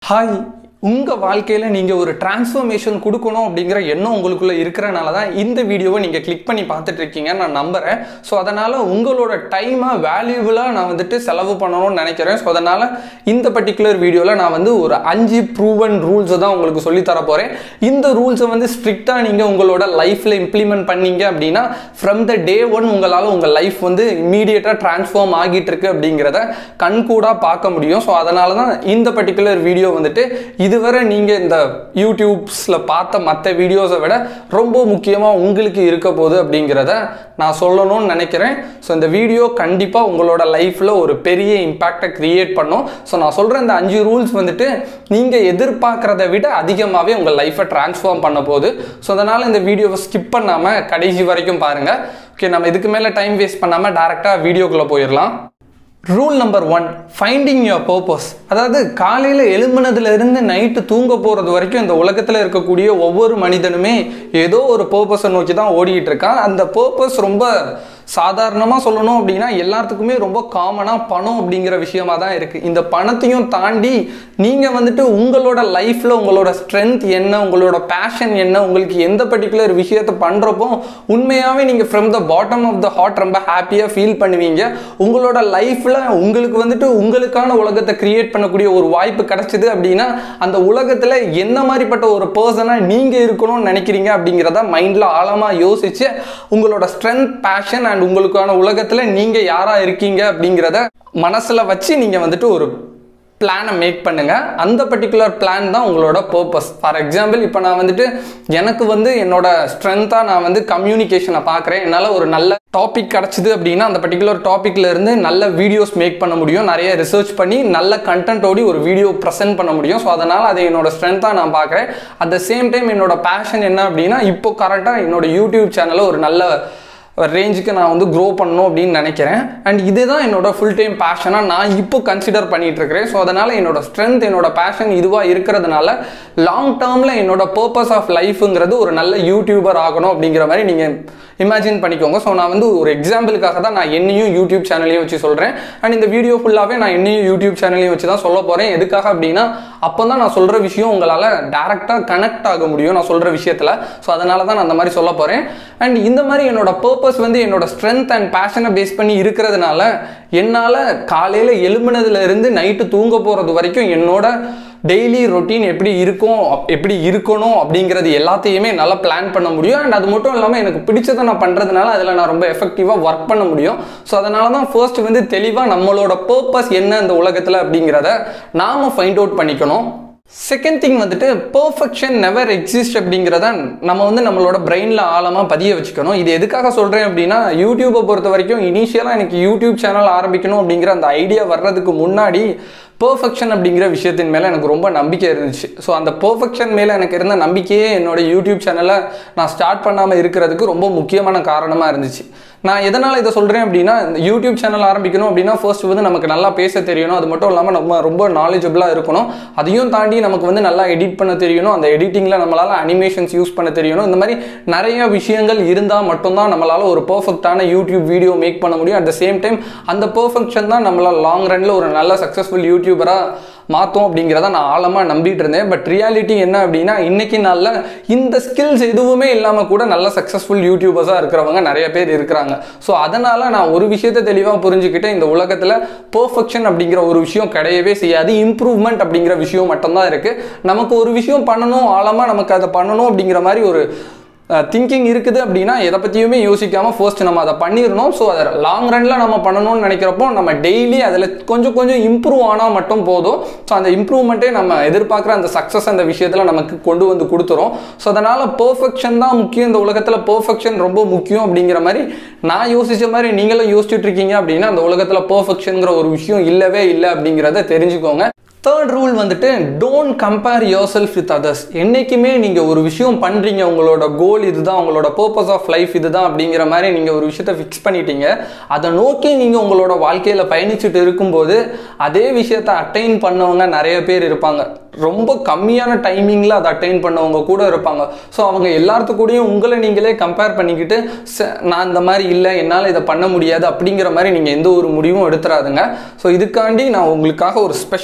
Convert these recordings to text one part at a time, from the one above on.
hi உங்கள் வாழ்க்கையில் நீங்கள் ஒரு டிரான்ஸ்ஃபர்மேஷன் கொடுக்கணும் அப்படிங்கிற எண்ணம் உங்களுக்குள்ளே இருக்கிறனால தான் இந்த வீடியோவை நீங்கள் கிளிக் பண்ணி பார்த்துட்டு இருக்கீங்க நான் நம்புகிறேன் ஸோ அதனால் உங்களோட டைமை வேல்யூபுளாக நான் வந்துட்டு செலவு பண்ணணும்னு நினைக்கிறேன் ஸோ அதனால் இந்த பர்டிகுலர் வீடியோவில் நான் வந்து ஒரு அஞ்சு ப்ரூவன் ரூல்ஸை தான் உங்களுக்கு சொல்லித் தர போகிறேன் இந்த ரூல்ஸை வந்து ஸ்ட்ரிக்டாக நீங்கள் உங்களோட லைஃப்பில் இம்ப்ளிமெண்ட் பண்ணீங்க அப்படின்னா ஃப்ரம் த டே ஒன் உங்களால் உங்கள் லைஃப் வந்து இம்மீடியட்டாக ட்ரான்ஸ்ஃபார்ம் ஆகிட்டு இருக்கு அப்படிங்கிறத கண்கூடாக பார்க்க முடியும் ஸோ அதனால தான் இந்த பர்டிகுலர் வீடியோ வந்துட்டு இதுவரை நீங்கள் இந்த யூடியூப்ஸில் பார்த்த மற்ற வீடியோஸை விட ரொம்ப முக்கியமாக உங்களுக்கு இருக்க போகுது அப்படிங்கிறத நான் சொல்லணும்னு நினைக்கிறேன் ஸோ இந்த வீடியோ கண்டிப்பாக உங்களோட லைஃப்பில் ஒரு பெரிய இம்பேக்டை க்ரியேட் பண்ணும் ஸோ நான் சொல்கிற இந்த அஞ்சு ரூல்ஸ் வந்துட்டு நீங்கள் எதிர்பார்க்குறத விட அதிகமாகவே உங்கள் லைஃப்பை ட்ரான்ஸ்ஃபார்ம் பண்ண போகுது ஸோ அதனால் இந்த வீடியோவை ஸ்கிப் பண்ணாமல் கடைசி வரைக்கும் பாருங்கள் ஓகே நம்ம இதுக்கு மேலே டைம் வேஸ்ட் பண்ணாமல் டேரெக்டாக வீடியோக்குள்ளே போயிடலாம் rule number one finding your purpose அதாவது காலையில் எழும்புனதுலேருந்து நைட்டு தூங்க போகிறது வரைக்கும் இந்த உலகத்தில் இருக்கக்கூடிய ஒவ்வொரு மனிதனுமே ஏதோ ஒரு பர்பஸை நோக்கி தான் ஓடிட்டு இருக்கான் அந்த பர்பஸ் ரொம்ப சாதாரணமாக சொல்லணும் அப்படின்னா எல்லாத்துக்குமே ரொம்ப காமனாக பணம் அப்படிங்கிற விஷயமா தான் இருக்குது இந்த பணத்தையும் தாண்டி நீங்கள் வந்துட்டு உங்களோட லைஃப்பில் உங்களோட ஸ்ட்ரென்த் என்ன உங்களோட பேஷன் என்ன உங்களுக்கு எந்த பர்டிகுலர் விஷயத்தை பண்ணுறப்போ உண்மையாகவே நீங்கள் from the bottom of the heart ரொம்ப ஹாப்பியாக ஃபீல் பண்ணுவீங்க உங்களோட லைஃப்பில் உங்களுக்கு வந்துட்டு உங்களுக்கான உலகத்தை கிரியேட் பண்ணக்கூடிய ஒரு வாய்ப்பு கிடைச்சிது அப்படின்னா அந்த உலகத்தில் என்ன மாதிரிப்பட்ட ஒரு பர்சனாக நீங்கள் இருக்கணும்னு நினைக்கிறீங்க அப்படிங்கிறத மைண்டில் ஆழமாக யோசிச்சு உங்களோட ஸ்ட்ரென்த் பேஷன் அண்ட் உங்களுக்கான உலகத்தில் நீங்கள் யாராக இருக்கீங்க அப்படிங்கிறத மனசில் வச்சு நீங்கள் வந்துட்டு ஒரு பிளானை மேக் பண்ணுங்க அந்த பர்டிகுலர் பிளான் தான் உங்களோட பர்பஸ் ஃபார் எக்ஸாம்பிள் இப்போ நான் வந்துட்டு எனக்கு வந்து என்னோட ஸ்ட்ரென்த்தாக நான் வந்து கம்யூனிகேஷனை பார்க்குறேன் என்னால் ஒரு நல்ல டாபிக் கிடச்சிது அப்படின்னா அந்த பர்டிகுலர் டாப்பிக்கில் இருந்து நல்ல வீடியோஸ் மேக் பண்ண முடியும் நிறைய ரிசர்ச் பண்ணி நல்ல கண்டென்ட்டோடி ஒரு வீடியோ ப்ரெசென்ட் பண்ண முடியும் ஸோ அதனால் அதை என்னோட ஸ்ட்ரென்த்தாக நான் பார்க்குறேன் அட் த சேம் டைம் என்னோட பேஷன் என்ன அப்படின்னா இப்போ கரெக்டாக என்னோட யூடியூப் சேனலை ஒரு நல்ல ரேஞ்சுக்கு நான் வந்து க்ரோ பண்ணணும் அப்படின்னு நினைக்கிறேன் அண்ட் இதுதான் என்னோட ஃபுல் டைம் பேஷனாக நான் இப்போ கன்சிடர் பண்ணிட்டு இருக்கிறேன் ஸோ அதனால் என்னோட ஸ்ட்ரென்த் என்னோட பேஷன் இதுவாக இருக்கிறதுனால லாங் டேர்மில் என்னோட பர்பஸ் ஆஃப் லைஃபுங்கிறது ஒரு நல்ல யூடியூபர் ஆகணும் அப்படிங்கிற மாதிரி நீங்கள் இமேஜின் பண்ணிக்கோங்க ஸோ நான் வந்து ஒரு எக்ஸாம்பிளுக்காக தான் நான் என்னையும் யூடியூப் சேனலையும் வச்சு சொல்கிறேன் அண்ட் இந்த வீடியோ ஃபுல்லாகவே நான் என்னையும் யூடியூப் சேனலையும் வச்சு தான் சொல்ல போகிறேன் எதுக்காக அப்படின்னா அப்போ தான் நான் சொல்கிற விஷயம் உங்களால் டேரெக்டாக கனெக்ட் ஆக முடியும் நான் சொல்கிற விஷயத்தில் ஸோ அதனால தான் நான் அந்த மாதிரி சொல்ல போகிறேன் அண்ட் இந்த மாதிரி என்னோட பர்பஸ் வந்து என்னோட ஸ்ட்ரென்த் அண்ட் பேஷனை பேஸ் பண்ணி இருக்கிறதுனால என்னால் காலையில் எழும்புனதுல இருந்து நைட்டு தூங்க போகிறது வரைக்கும் என்னோட டெய்லி ரொட்டீன் எப்படி இருக்கும் எப்படி இருக்கணும் அப்படிங்கிறது எல்லாத்தையுமே நல்லா பிளான் பண்ண முடியும் அண்ட் அது மட்டும் இல்லாமல் எனக்கு பிடிச்சதை நான் பண்ணுறதுனால அதில் நான் ரொம்ப எஃபெக்டிவாக ஒர்க் பண்ண முடியும் ஸோ அதனால தான் ஃபர்ஸ்ட் வந்து தெளிவாக நம்மளோட பர்பஸ் என்ன இந்த உலகத்தில் அப்படிங்கிறத நாம் ஃபைண்ட் அவுட் பண்ணிக்கணும் செகண்ட் திங் வந்துட்டு பர்ஃபெக்ஷன் நெவர் எக்ஸிஸ்ட் அப்படிங்கிறத நம்ம வந்து நம்மளோட பிரெயினில் ஆழமாக பதிய வச்சுக்கணும் இது எதுக்காக சொல்கிறேன் அப்படின்னா யூடியூப்பை பொறுத்த வரைக்கும் இனிஷியலாக எனக்கு யூடியூப் சேனல் ஆரம்பிக்கணும் அப்படிங்கிற அந்த ஐடியா வர்றதுக்கு முன்னாடி பர்ஃபெக்ஷன் அப்படிங்கிற விஷயத்தின் மேலே எனக்கு ரொம்ப நம்பிக்கை இருந்துச்சு ஸோ அந்த பர்ஃபெக்ஷன் மேலே எனக்கு இருந்த நம்பிக்கையே என்னோட யூடியூப் சேனலை நான் ஸ்டார்ட் பண்ணாமல் இருக்கிறதுக்கு ரொம்ப முக்கியமான காரணமாக இருந்துச்சு நான் எதனால் இதை சொல்கிறேன் அப்படின்னா இந்த யூடியூப் சேனல் ஆரம்பிக்கணும் அப்படின்னா ஃபர்ஸ்ட் வந்து நமக்கு நல்லா பேச தெரியணும் அது மட்டும் இல்லாமல் நம்ம ரொம்ப நாலேஜபிளாக இருக்கணும் அதையும் தாண்டி நமக்கு வந்து நல்லா எடிட் பண்ண தெரியணும் அந்த எடிட்டிங்கில் நம்மளால் அனிமேஷன்ஸ் யூஸ் பண்ண தெரியணும் இந்த மாதிரி நிறைய விஷயங்கள் இருந்தால் மட்டும்தான் நம்மளால் ஒரு பர்ஃபெக்டான யூடியூப் வீடியோ மேக் பண்ண முடியும் அட் த சேம் டைம் அந்த பர்ஃபெக்ஷன் தான் நம்மளால் லாங் ரனில் ஒரு நல்ல சக்ஸஸ்ஃபுல் யூடியூபராக மாற்றும் அப்படிங்கிறத நான் ஆழமாக நம்பிட்டு இருந்தேன் பட் ரியாலிட்டி என்ன அப்படின்னா இன்னைக்கு நாளில் இந்த ஸ்கில்ஸ் எதுவுமே இல்லாமல் கூட நல்ல சக்ஸஸ்ஃபுல் யூடியூபர்ஸாக இருக்கிறவங்க நிறைய பேர் இருக்கிறாங்க ஸோ அதனால் நான் ஒரு விஷயத்தை தெளிவாக புரிஞ்சுக்கிட்டு இந்த உலகத்தில் பர்ஃபெக்ஷன் அப்படிங்கிற ஒரு விஷயம் கிடையவே செய்யாது இம்ப்ரூவ்மெண்ட் அப்படிங்கிற விஷயம் மட்டும்தான் இருக்குது நமக்கு ஒரு விஷயம் பண்ணணும் ஆழமாக நமக்கு அதை பண்ணணும் அப்படிங்கிற மாதிரி ஒரு திங்கிங் இருக்குது அப்படின்னா எதை பற்றியுமே யோசிக்காமல் ஃபர்ஸ்ட் நம்ம அதை பண்ணிடணும் ஸோ அதை லாங் ரனில் நம்ம பண்ணணும்னு நினைக்கிறப்போ நம்ம டெய்லி அதில் கொஞ்சம் கொஞ்சம் இம்ப்ரூவ் ஆனால் மட்டும் போதும் ஸோ அந்த இம்ப்ரூவ்மெண்ட்டே நம்ம எதிர்பார்க்குற அந்த சக்ஸஸ் அந்த விஷயத்தில் நமக்கு கொண்டு வந்து கொடுத்துரும் ஸோ அதனால் பர்ஃபெக்ஷன் தான் முக்கியம் இந்த உலகத்தில் பர்ஃபெக்ஷன் ரொம்ப முக்கியம் அப்படிங்கிற மாதிரி நான் யோசித்த மாதிரி நீங்களும் யோசிச்சுட்டு இருக்கீங்க அப்படின்னா அந்த உலகத்தில் பர்ஃபெக்ஷனுங்கிற ஒரு விஷயம் இல்லவே இல்லை அப்படிங்கிறத தெரிஞ்சுக்கோங்க தேர்ட் ரூல் வந்துட்டு don't compare yourself with others என்றைக்குமே நீங்கள் ஒரு விஷயம் பண்ணுறீங்க உங்களோட கோல் இதுதான் உங்களோட பர்பஸ் ஆஃப் லைஃப் இதுதான் அப்படிங்கிற மாதிரி நீங்கள் ஒரு விஷயத்த ஃபிக்ஸ் பண்ணிட்டீங்க அதை நோக்கி நீங்கள் உங்களோட வாழ்க்கையில் பயணிச்சுட்டு இருக்கும்போது அதே விஷயத்த அட்டைன் பண்ணவங்க நிறைய பேர் இருப்பாங்க ரொம்ப கம்மியான டைமிங்கில் அதை அட்டைன் பண்ணவங்க கூட இருப்பாங்க ஸோ அவங்க எல்லாத்து கூடயும் உங்களை நீங்களே கம்பேர் பண்ணிக்கிட்டு "ச, நான் இந்த மாதிரி இல்லை என்னால் இதை பண்ண முடியாது அப்படிங்கிற மாதிரி நீங்கள் எந்த ஒரு முடிவும் எடுத்துறாதுங்க ஸோ இதுக்காண்டி நான் உங்களுக்காக ஒரு ஸ்பெஷலான எக்ஸாம்பிள்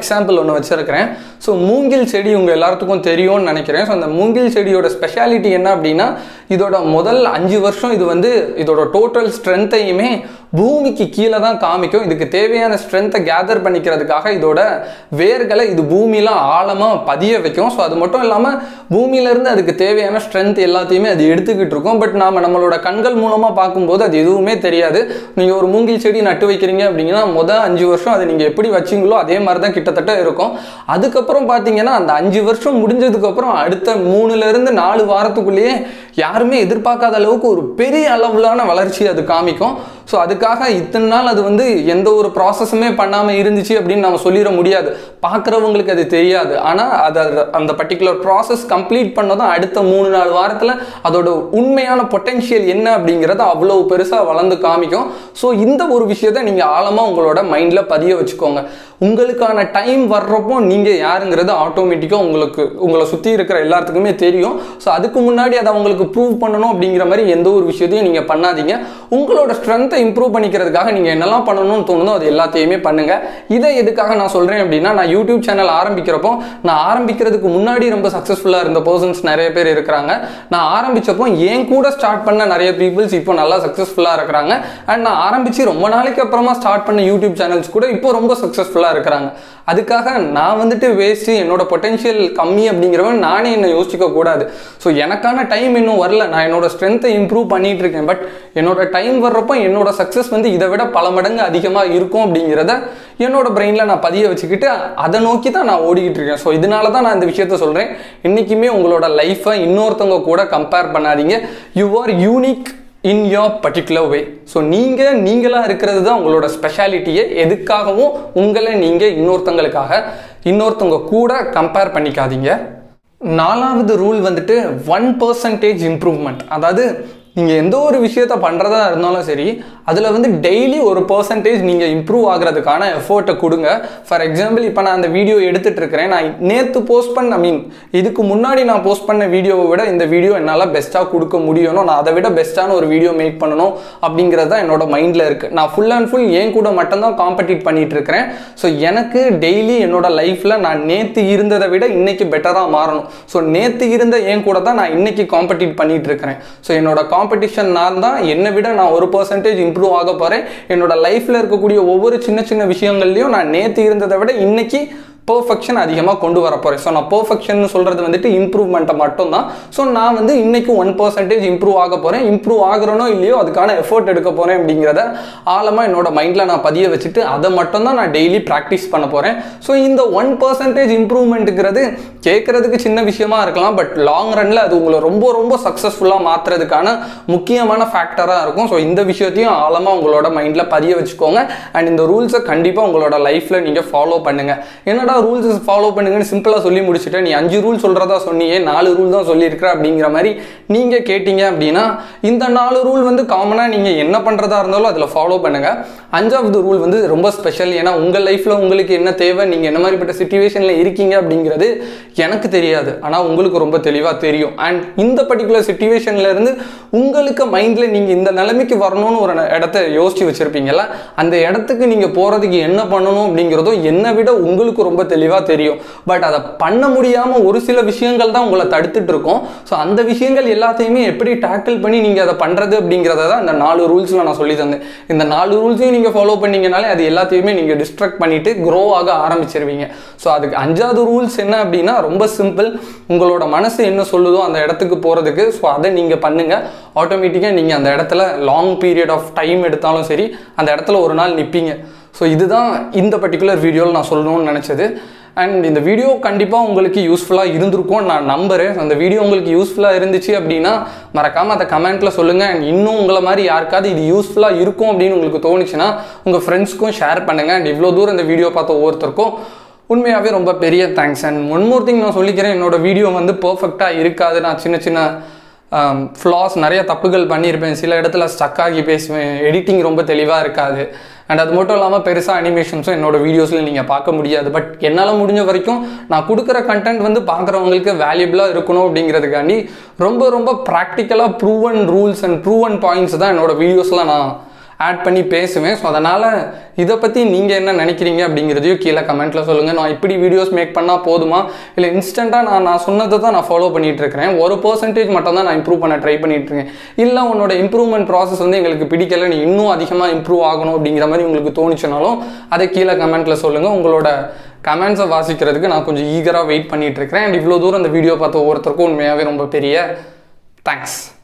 எக்ஸாம்பிள் ஒன்று வச்சிருக்கிறேன் ஸோ மூங்கில் செடி உங்கள் எல்லாத்துக்கும் தெரியும்னு நினைக்கிறேன் ஸோ அந்த மூங்கில் செடியோட ஸ்பெஷாலிட்டி என்ன அப்படின்னா இதோட முதல் அஞ்சு வருஷம் இது வந்து இதோட டோட்டல் ஸ்ட்ரென்த்தையுமே பூமிக்கு கீழே தான் காமிக்கும் இதுக்கு தேவையான ஸ்ட்ரென்த்தை கேதர் பண்ணிக்கிறதுக்காக இதோட வேர்களை இது பூமியில ஆழமாக பதிய வைக்கும் ஸோ அது மட்டும் இல்லாமல் பூமியிலேருந்து அதுக்கு தேவையான ஸ்ட்ரென்த் எல்லாத்தையுமே அது எடுத்துக்கிட்டு இருக்கும் பட் நாம் நம்மளோட கண்கள் மூலமாக பார்க்கும்போது அது எதுவுமே தெரியாது நீங்கள் ஒரு மூங்கில் செடி நட்டு வைக்கிறீங்க அப்படிங்கன்னா மொதல் அஞ்சு வருஷம் அதை நீங்கள் எப்படி வச்சிங்களோ அதே மாதிரி தான் கிட்டத்தட்ட இருக்கும் அதுக்கப்புறம் பார்த்தீங்கன்னா அந்த அஞ்சு வருஷம் முடிஞ்சதுக்கப்புறம் அடுத்த மூணுலேருந்து நாலு வாரத்துக்குள்ளேயே யாருமே எதிர்பார்க்காத அளவுக்கு ஒரு பெரிய அளவிலான வளர்ச்சி அது காமிக்கும் ஸோ அதுக்காக இத்தனை நாள் அது வந்து எந்த ஒரு ப்ராசஸுமே பண்ணாமல் இருந்துச்சு அப்படின்னு நம்ம சொல்லிட முடியாது பார்க்குறவங்களுக்கு அது தெரியாது ஆனால் அது அந்த பர்டிகுலர் ப்ராசஸ் கம்ப்ளீட் பண்ணதும் அடுத்த மூணு நாலு வாரத்தில் அதோட உண்மையான பொட்டென்ஷியல் என்ன அப்படிங்கிறத அவ்வளோ பெருசாக வளர்ந்து காமிக்கும் ஸோ இந்த ஒரு விஷயத்த நீங்கள் ஆழமாக உங்களோட மைண்டில் பதிய வச்சுக்கோங்க உங்களுக்கான டைம் வர்றப்போ நீங்கள் யாருங்கிறது ஆட்டோமேட்டிக்காக உங்களுக்கு உங்களை சுற்றி இருக்கிற எல்லாத்துக்குமே தெரியும் ஸோ அதுக்கு முன்னாடி அதை அவங்களுக்கு ப்ரூவ் பண்ணணும் அப்படிங்கிற மாதிரி எந்த ஒரு விஷயத்தையும் நீங்கள் பண்ணாதீங்க உங்களோட ஸ்ட்ரென்த்தை இம்ப்ரூவ் பண்ணிக்கிறதுக்காக நீங்கள் என்னெல்லாம் பண்ணணும்னு தோணுதோ அது எல்லாத்தையுமே பண்ணுங்கள் இதை எதுக்காக நான் சொல்கிறேன் அப்படின்னா நான் யூடியூப் சேனல் ஆரம்பிக்கிறப்போ நான் ஆரம்பிக்கிறதுக்கு முன்னாடி ரொம்ப சக்ஸஸ்ஃபுல்லாக இருந்த பர்சன்ஸ் நிறைய பேர் இருக்கிறாங்க நான் ஆரம்பித்தப்போ என் கூட ஸ்டார்ட் பண்ண நிறைய பீப்புள்ஸ் இப்போ நல்லா சக்ஸஸ்ஃபுல்லாக இருக்கிறாங்க அண்ட் நான் ஆரம்பித்து ரொம்ப நாளைக்கு அப்புறமா ஸ்டார்ட் பண்ண யூடியூப் சேனல்ஸ் கூட இப்போ ரொம்ப சக்ஸஸ்ஃபுல்லாக இருக்கிறாங்க அதுக்காக நான் வந்துட்டு வேஸ்ட்டு என்னோட பொட்டென்ஷியல் கம்மி அப்படிங்கிறவன் நானே என்னை யோசிக்க கூடாது ஸோ எனக்கான டைம் இன்னும் வரல நான் என்னோட ஸ்ட்ரென்த்தை இம்ப்ரூவ் பண்ணிட்டு இருக்கேன் பட் என்னோட டைம் வர்றப்போ என்னோட சக்ஸஸ் வந்து இதை விட பல மடங்கு அதிகமாக இருக்கும் அப்படிங்கிறத என்னோட பிரெயினில் நான் பதிய வச்சுக்கிட்டு அதை நோக்கி தான் நான் ஓடிக்கிட்டு இருக்கேன் ஸோ இதனால தான் நான் இந்த விஷயத்த சொல்கிறேன் இன்றைக்குமே உங்களோட லைஃப்பை இன்னொருத்தவங்க கூட கம்பேர் பண்ணாதீங்க you are unique in your particular way so நீங்கள் நீங்களாக இருக்கிறது தான் உங்களோட ஸ்பெஷாலிட்டியை எதுக்காகவும் உங்களை நீங்கள் இன்னொருத்தங்களுக்காக இன்னொருத்தவங்க கூட கம்பேர் பண்ணிக்காதீங்க நாலாவது ரூல் வந்துட்டு ஒன் பர்சன்டேஜ் இம்ப்ரூவ்மெண்ட் அதாவது நீங்கள் எந்த ஒரு விஷயத்த பண்ணுறதா இருந்தாலும் சரி அதில் வந்து டெய்லி ஒரு பர்சன்டேஜ் நீங்கள் இம்ப்ரூவ் ஆகிறதுக்கான எஃபர்ட்டை கொடுங்க ஃபார் எக்ஸாம்பிள் இப்போ நான் அந்த வீடியோ எடுத்துகிட்டு இருக்கிறேன் நான் நேற்று போஸ்ட் பண்ண ஐ மீன் இதுக்கு முன்னாடி நான் போஸ்ட் பண்ண வீடியோவை விட இந்த வீடியோ என்னால் பெஸ்ட்டாக கொடுக்க முடியணும் நான் அதை விட பெஸ்ட்டான ஒரு வீடியோ மேக் பண்ணணும் அப்படிங்கிறது தான் என்னோட மைண்டில் இருக்குது நான் ஃபுல் அண்ட் ஃபுல் என் கூட மட்டும்தான் காம்படிட் பண்ணிட்டு இருக்கிறேன் ஸோ எனக்கு டெய்லி என்னோட லைஃப்பில் நான் நேற்று இருந்ததை விட இன்னைக்கு பெட்டராக மாறணும் ஸோ நேற்று இருந்த என் கூட தான் நான் இன்னைக்கு காம்படிட் பண்ணிட்டு இருக்கிறேன் ஸோ என்னோட காம்படிஷன் நான் தான் என்னை விட நான் ஒரு பர்சன்டேஜ் இம்ப்ரூவ் ஆக போகிறேன் என்னோட லைஃப்பில் இருக்கக்கூடிய ஒவ்வொரு சின்ன சின்ன விஷயங்கள்லையும் நான் நேற்று இருந்ததை விட இன்னைக்கு பர்ஃபெக்ஷன் அதிகமாக கொண்டு வர போகிறேன் ஸோ நான் பர்ஃபெக்ஷன் சொல்கிறது வந்துட்டு இம்ப்ரூவ்மெண்ட்டை மட்டும்தான் ஸோ நான் வந்து இன்னைக்கு ஒன் பர்சன்டேஜ் இம்ப்ரூவ் ஆக போகிறேன் இம்ப்ரூவ் ஆகிறனோ இல்லையோ அதுக்கான எஃபர்ட் எடுக்க போகிறேன் அப்படிங்கிறத ஆழமாக என்னோட மைண்டில் நான் பதிய வச்சுட்டு அதை மட்டும்தான் நான் டெய்லி ப்ராக்டிஸ் பண்ண போகிறேன் ஸோ இந்த ஒன் பர்சன்டேஜ் இம்ப்ரூவ்மெண்ட்டுங்கிறது கேட்குறதுக்கு சின்ன விஷயமா இருக்கலாம் பட் லாங் ரனில் அது உங்களை ரொம்ப ரொம்ப சக்ஸஸ்ஃபுல்லாக மாற்றுறதுக்கான முக்கியமான ஃபேக்டராக இருக்கும் ஸோ இந்த விஷயத்தையும் ஆழமாக உங்களோட மைண்டில் பதிய வச்சுக்கோங்க அண்ட் இந்த ரூல்ஸை கண்டிப்பாக உங்களோட லைஃப்பில் நீங்கள் ஃபாலோ பண்ணுங்கள் என்னடா ரூல்ஸ் ஃபாலோ பண்ணுங்கன்னு சிம்பிளாக சொல்லி முடிச்சுட்டு நீ அஞ்சு ரூல் சொல்கிறதா சொன்னியே நாலு ரூல் தான் சொல்லியிருக்கிற அப்படிங்கிற மாதிரி நீங்கள் கேட்டீங்க அப்படின்னா இந்த நாலு ரூல் வந்து காமனாக நீங்கள் என்ன பண்ணுறதா இருந்தாலும் அதில் ஃபாலோ பண்ணுங்கள் அஞ்சாவது ரூல் வந்து ரொம்ப ஸ்பெஷல் ஏன்னா உங்கள் லைஃப்பில் உங்களுக்கு என்ன தேவை நீங்கள் என்ன மாதிரிப்பட்ட சுச்சுவேஷனில் இருக்கீங்க அப்படிங்கிறது எனக்கு தெரியாது ஆனால் உங்களுக்கு ரொம்ப தெளிவாக தெரியும் அண்ட் இந்த பர்டிகுலர் சுச்சுவேஷனில் இருந்து உங்களுக்கு மைண்டில் நீங்கள் இந்த நிலைமைக்கு வரணும்னு ஒரு இடத்த யோசிச்சு வச்சுருப்பீங்கல்ல அந்த இடத்துக்கு நீங்கள் போகிறதுக்கு என்ன பண்ணணும் அப்படிங்கிறதும் என்னை விட உங்களுக்கு ரொம்ப தெளிவாக தெரியும் பட் அதை பண்ண முடியாமல் ஒரு சில விஷயங்கள் தான் உங்களை தடுத்துட்டு இருக்கும் ஸோ அந்த விஷயங்கள் எல்லாத்தையுமே எப்படி டேக்கிள் பண்ணி நீங்கள் அதை பண்ணுறது அப்படிங்கிறத தான் இந்த நாலு ரூல்ஸில் நான் சொல்லி தந்தேன் இந்த நாலு ரூல்ஸையும் நீங்கள் ஃபாலோ பண்ணீங்கனாலே அது எல்லாத்தையுமே நீங்கள் டிஸ்ட்ரக்ட் பண்ணிட்டு க்ரோ ஆக ஆரம்பிச்சிருவீங்க ஸோ அதுக்கு அஞ்சாவது ரூல்ஸ் என்ன அப்படின்னா ரொம்ப சிம்பிள் உங்களோட மனசு என்ன சொல்லுதோ அந்த இடத்துக்கு போகிறதுக்கு ஸோ அதை நீங்கள் பண்ணுங்கள் ஆட்டோமேட்டிக்காக நீங்கள் அந்த இடத்துல லாங் பீரியட் ஆஃப் டைம் எடுத்தாலும் சரி அந்த இடத்துல ஒரு நாள் நிற்பீங்க ஸோ இதுதான் இந்த பர்டிகுலர் வீடியோவில் நான் சொல்லணும்னு நினச்சது அண்ட் இந்த வீடியோ கண்டிப்பாக உங்களுக்கு யூஸ்ஃபுல்லாக இருந்திருக்கும் நான் நம்புகிறேன் அந்த வீடியோ உங்களுக்கு யூஸ்ஃபுல்லாக இருந்துச்சு அப்படின்னா மறக்காமல் அதை கமெண்ட்டில் சொல்லுங்கள் அண்ட் இன்னும் உங்களை மாதிரி யாருக்காவது இது யூஸ்ஃபுல்லாக இருக்கும் அப்படின்னு உங்களுக்கு தோணுச்சுன்னா உங்கள் ஃப்ரெண்ட்ஸ்க்கும் ஷேர் பண்ணுங்கள் அண்ட் இவ்வளோ தூரம் இந்த வீடியோ பார்த்த ஒவ்வொருத்தருக்கும் உண்மையாகவே ரொம்ப பெரிய thanks and one more thing நான் சொல்லிக்கிறேன் என்னோட வீடியோ வந்து பர்ஃபெக்டாக இருக்காது நான் சின்ன சின்ன ஃப்ளாஸ் நிறைய தப்புகள் பண்ணியிருப்பேன் சில இடத்துல ஸ்டக் ஆகி பேசுவேன் எடிட்டிங் ரொம்ப தெளிவாக இருக்காது அண்ட் அது மட்டும் இல்லாமல் பெருசாக அனிமேஷன்ஸும் என்னோட வீடியோஸில் நீங்கள் பார்க்க முடியாது பட் என்னால் முடிஞ்ச வரைக்கும் நான் கொடுக்குற கண்டென்ட் வந்து பார்க்குறவங்களுக்கு வேல்யூபிளாக இருக்கணும் அப்படிங்கிறதுக்காண்டி ரொம்ப ரொம்ப ப்ராக்டிக்கலாக proven rules and proven points தான் என்னோட வீடியோஸில் நான் ஆட் பண்ணி பேசுவேன் ஸோ அதனால் இதை பற்றி நீங்கள் என்ன நினைக்கிறீங்க அப்படிங்கிறதையும் கீழே கமெண்ட்டில் சொல்லுங்கள் நான் இப்படி வீடியோஸ் மேக் பண்ணால் போதுமா இல்லை இன்ஸ்டண்ட்டாக நான் நான் சொன்னதை தான் நான் ஃபாலோ பண்ணிட்டு இருக்கிறேன் ஒரு பர்சன்டேஜ் மட்டும் தான் நான் இம்ப்ரூவ் பண்ண ட்ரை பண்ணிட்டு இருக்கேன் இல்லை உன்னோட இம்ப்ரூவ்மெண்ட் ப்ராசஸ் வந்து எங்களுக்கு பிடிக்கல நீ இன்னும் அதிகமாக இம்ப்ரூவ் ஆகணும் அப்படிங்கிற மாதிரி உங்களுக்கு தோணுச்சுனாலும் அதை கீழே கமெண்ட்டில் சொல்லுங்கள் உங்களோட கமெண்ட்ஸை வாசிக்கிறதுக்கு நான் கொஞ்சம் ஈகராக வெயிட் பண்ணிட்டு இருக்கிறேன் அண்ட் இவ்வளோ தூரம் இந்த வீடியோ பார்த்த ஒவ்வொருத்தருக்கும் உண்மையாகவே ரொம்ப பெரிய தேங்க்ஸ்